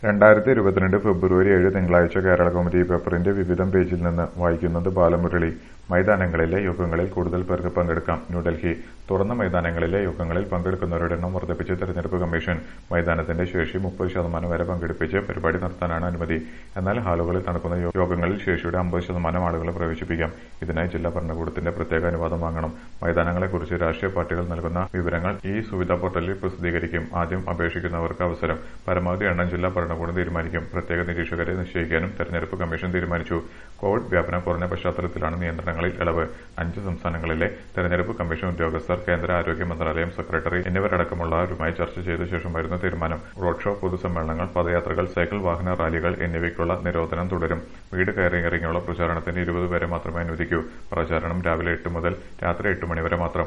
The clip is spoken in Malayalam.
രണ്ടായിരത്തി ഇരുപത്തിരണ്ട് ഫെബ്രുവരി ഏഴ് തിങ്കളാഴ്ച കേരള കൗമുദി പേപ്പറിന്റെ വിവിധം പേജിൽ നിന്ന് വായിക്കുന്നത് ബാലമുരളി മൈതാനങ്ങളിലെ യോഗങ്ങളിൽ കൂടുതൽ പേർക്ക് പങ്കെടുക്കാം ന്യൂഡൽഹി തുറന്ന മൈതാനങ്ങളിലെ യോഗങ്ങളിൽ പങ്കെടുക്കുന്നവരുടെ എണ്ണം വർദ്ധിപ്പിച്ച് തെരഞ്ഞെടുപ്പ് കമ്മീഷൻ മൈതാനത്തിന്റെ ശേഷി മുപ്പത് ശതമാനം വരെ പങ്കെടുപ്പിച്ച് പരിപാടി നടത്താനാണ് അനുമതി എന്നാൽ ഹാളുകളിൽ നടക്കുന്ന യോ- യോഗങ്ങളിൽ ശേഷിയുടെ അമ്പത് ശതമാനം ആളുകളെ പ്രവേശിപ്പിക്കാം ഇതിനായി ജില്ലാ ഭരണകൂടത്തിന്റെ പ്രത്യേക അനുവാദം വാങ്ങണം മൈതാനങ്ങളെക്കുറിച്ച് രാഷ്ട്രീയ പാർട്ടികൾ നൽകുന്ന വിവരങ്ങൾ ഈ സുവിധാ പോർട്ടലിൽ പ്രസിദ്ധീകരിക്കും ആദ്യം അപേക്ഷിക്കുന്നവർക്ക് അവസരം പരമാവധി എണ്ണം ജില്ലാ ഭരണകൂടം തീരുമാനിക്കും പ്രത്യേക നിരീക്ഷകരെ നിശ്ചയിക്കാനും തെരഞ്ഞെടുപ്പ് കമ്മീഷൻ തീരുമാനിച്ചു കോവിഡ് വ്യാപനം കുറഞ്ഞ പശ്ചാത്തലത്തിലാണ് നിയന്ത്രണങ്ങളിൽ ഇളവ് അഞ്ച് സംസ്ഥാനങ്ങളിലെ തെരഞ്ഞെടുപ്പ് കമ്മീഷൻ ഉദ്യോഗസ്ഥർ കേന്ദ്ര ആരോഗ്യ മന്ത്രാലയം സെക്രട്ടറി എന്നിവരടക്കമുള്ളവരുമായി ചർച്ച ചെയ്ത ശേഷമായിരുന്നു തീരുമാനം റോഡ് ഷോ പൊതുസമ്മേളനങ്ങൾ പദയാത്രകൾ സൈക്കിൾ വാഹന റാലികൾ എന്നിവയ്ക്കുള്ള നിരോധനം തുടരും വീട് കയറി ഇറങ്ങിയുള്ള പ്രചാരണത്തിന് ഇരുപത് പേരെ മാത്രമേ അനുവദിക്കൂ പ്രചാരണം രാവിലെ എട്ട് മുതൽ രാത്രി എട്ട് മണി വരെ മാത്രം